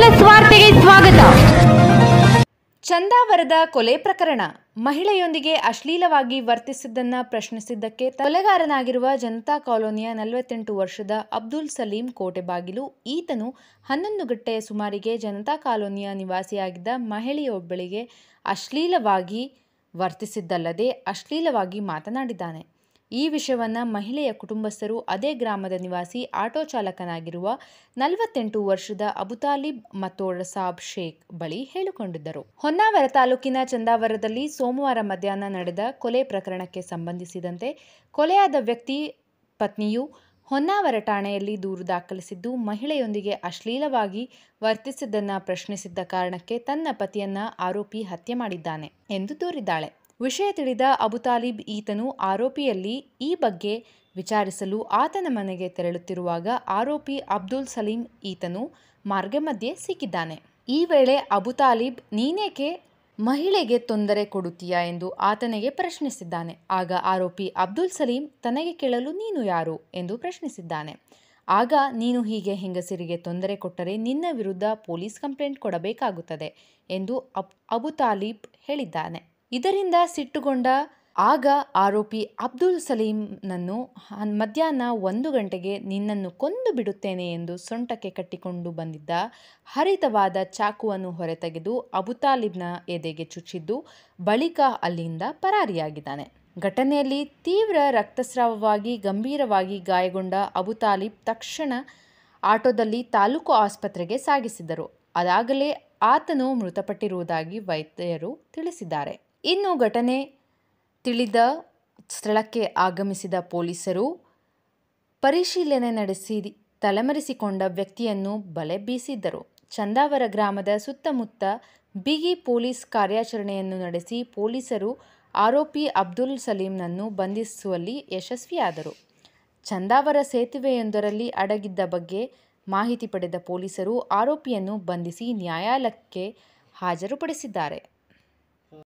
plus ವಾರ್ತೆಗೆ ಸ್ವಾಗತ ಚಂದಾವರದ ಕೊಲೆ ಪ್ರಕರಣ ಮಹಿಳೆಯೊಂದಿಗೆ ಅಶ್ಲೀಲವಾಗಿ ವರ್ತಿಸಿದ್ದನ್ನ ಪ್ರಶ್ನಿಸಿದ್ದಕ್ಕೆ ಕೊಲೆಗಾರನಾಗಿರುವ ಜನತಾ ಕಾಲೋನಿಯ ನಲವತ್ತೆಂಟು ವರ್ಷದ ಅಬ್ದುಲ್ ಸಲೀಂ ಕೋಟೆಬಾಗಿಲು ಈತನು ಹನ್ನೊಂದು ಗಂಟೆಯ ಸುಮಾರಿಗೆ ಜನತಾ ಕಾಲೋನಿಯ ನಿವಾಸಿಯಾಗಿದ್ದ ಮಹಿಳೆಯೊಬ್ಬಳಿಗೆ ಅಶ್ಲೀಲವಾಗಿ ವರ್ತಿಸಿದ್ದಲ್ಲದೆ ಅಶ್ಲೀಲವಾಗಿ ಮಾತನಾಡಿದ್ದಾನೆ ಈ ವಿಷಯವನ್ನ ಮಹಿಳೆಯ ಕುಟುಂಬಸ್ಥರು ಅದೇ ಗ್ರಾಮದ ನಿವಾಸಿ ಆಟೋ ಚಾಲಕನಾಗಿರುವ ನಲವತ್ತೆಂಟು ವರ್ಷದ ಅಬುತಾಲಿಬ್ ಮತೋಡ್ ಸಾಬ್ ಶೇಖ್ ಬಳಿ ಹೇಳಿಕೊಂಡಿದ್ದರು ಹೊನ್ನಾವರ ತಾಲೂಕಿನ ಚಂದಾವರದಲ್ಲಿ ಸೋಮವಾರ ಮಧ್ಯಾಹ್ನ ನಡೆದ ಕೊಲೆ ಪ್ರಕರಣಕ್ಕೆ ಸಂಬಂಧಿಸಿದಂತೆ ಕೊಲೆಯಾದ ವ್ಯಕ್ತಿ ಪತ್ನಿಯು ಹೊನ್ನಾವರ ಠಾಣೆಯಲ್ಲಿ ದೂರು ದಾಖಲಿಸಿದ್ದು ಮಹಿಳೆಯೊಂದಿಗೆ ಅಶ್ಲೀಲವಾಗಿ ವರ್ತಿಸಿದ್ದನ್ನ ಪ್ರಶ್ನಿಸಿದ್ದ ಕಾರಣಕ್ಕೆ ತನ್ನ ಪತಿಯನ್ನ ಆರೋಪಿ ಹತ್ಯೆ ಮಾಡಿದ್ದಾನೆ ಎಂದು ದೂರಿದ್ದಾಳೆ ವಿಷಯ ತಿಳಿದ ಅಬುತಾಲಿಬ್ ಈತನು ಆರೋಪಿಯಲ್ಲಿ ಈ ಬಗ್ಗೆ ವಿಚಾರಿಸಲು ಆತನ ಮನೆಗೆ ತೆರಳುತ್ತಿರುವಾಗ ಆರೋಪಿ ಅಬ್ದುಲ್ ಸಲೀಂ ಈತನು ಮಾರ್ಗ ಮಧ್ಯೆ ಸಿಕ್ಕಿದ್ದಾನೆ ಈ ವೇಳೆ ಅಬುತಾಲಿಬ್ ನೀನೇಕೆ ಮಹಿಳೆಗೆ ತೊಂದರೆ ಕೊಡುತ್ತೀಯಾ ಎಂದು ಆತನಿಗೆ ಪ್ರಶ್ನಿಸಿದ್ದಾನೆ ಆಗ ಆರೋಪಿ ಅಬ್ದುಲ್ ಸಲೀಂ ತನಗೆ ಕೇಳಲು ನೀನು ಯಾರು ಎಂದು ಪ್ರಶ್ನಿಸಿದ್ದಾನೆ ಆಗ ನೀನು ಹೀಗೆ ಹೆಂಗಸರಿಗೆ ತೊಂದರೆ ಕೊಟ್ಟರೆ ನಿನ್ನ ವಿರುದ್ಧ ಪೊಲೀಸ್ ಕಂಪ್ಲೇಂಟ್ ಕೊಡಬೇಕಾಗುತ್ತದೆ ಎಂದು ಅಬ್ ಅಬುತಾಲಿಬ್ ಹೇಳಿದ್ದಾನೆ ಇದರಿಂದ ಸಿಟ್ಟುಗೊಂಡ ಆಗ ಆರೋಪಿ ಅಬ್ದುಲ್ ಸಲೀಂನನ್ನು ಹನ್- ಮಧ್ಯಾಹ್ನ ಒಂದು ಗಂಟೆಗೆ ನಿನ್ನನ್ನು ಕೊಂದು ಬಿಡುತ್ತೇನೆ ಎಂದು ಸೊಂಟಕ್ಕೆ ಕಟ್ಟಿಕೊಂಡು ಬಂದಿದ್ದ ಹರಿತವಾದ ಚಾಕುವನ್ನು ಹೊರತೆಗೆದು ಅಬುತಾಲಿಬ್ನ ಎದೆಗೆ ಚುಚ್ಚಿದ್ದು ಬಳಿಕ ಅಲ್ಲಿಂದ ಪರಾರಿಯಾಗಿದ್ದಾನೆ ಘಟನೆಯಲ್ಲಿ ತೀವ್ರ ರಕ್ತಸ್ರಾವವಾಗಿ ಗಂಭೀರವಾಗಿ ಗಾಯಗೊಂಡ ಅಬುತಾಲಿಬ್ ತಕ್ಷಣ ಆಟೋದಲ್ಲಿ ತಾಲೂಕು ಆಸ್ಪತ್ರೆಗೆ ಸಾಗಿಸಿದರು ಅದಾಗಲೇ ಆತನು ಮೃತಪಟ್ಟಿರುವುದಾಗಿ ವೈದ್ಯರು ತಿಳಿಸಿದ್ದಾರೆ ಇನ್ನು ಘಟನೆ ತಿಳಿದ ಸ್ಥಳಕ್ಕೆ ಆಗಮಿಸಿದ ಪೊಲೀಸರು ಪರಿಶೀಲನೆ ನಡೆಸಿ ತಲೆಮರೆಸಿಕೊಂಡ ವ್ಯಕ್ತಿಯನ್ನು ಬಲೆ ಬೀಸಿದ್ದರು ಚಂದಾವರ ಗ್ರಾಮದ ಸುತ್ತಮುತ್ತ ಬಿಗಿ ಪೊಲೀಸ್ ಕಾರ್ಯಾಚರಣೆಯನ್ನು ನಡೆಸಿ ಪೊಲೀಸರು ಆರೋಪಿ ಅಬ್ದುಲ್ ಸಲೀಂನನ್ನು ಬಂಧಿಸುವಲ್ಲಿ ಯಶಸ್ವಿಯಾದರು ಚಂದಾವರ ಸೇತುವೆಯೊಂದರಲ್ಲಿ ಅಡಗಿದ್ದ ಬಗ್ಗೆ ಮಾಹಿತಿ ಪಡೆದ ಪೊಲೀಸರು ಆರೋಪಿಯನ್ನು ಬಂಧಿಸಿ ನ್ಯಾಯಾಲಯಕ್ಕೆ ಹಾಜರುಪಡಿಸಿದ್ದಾರೆ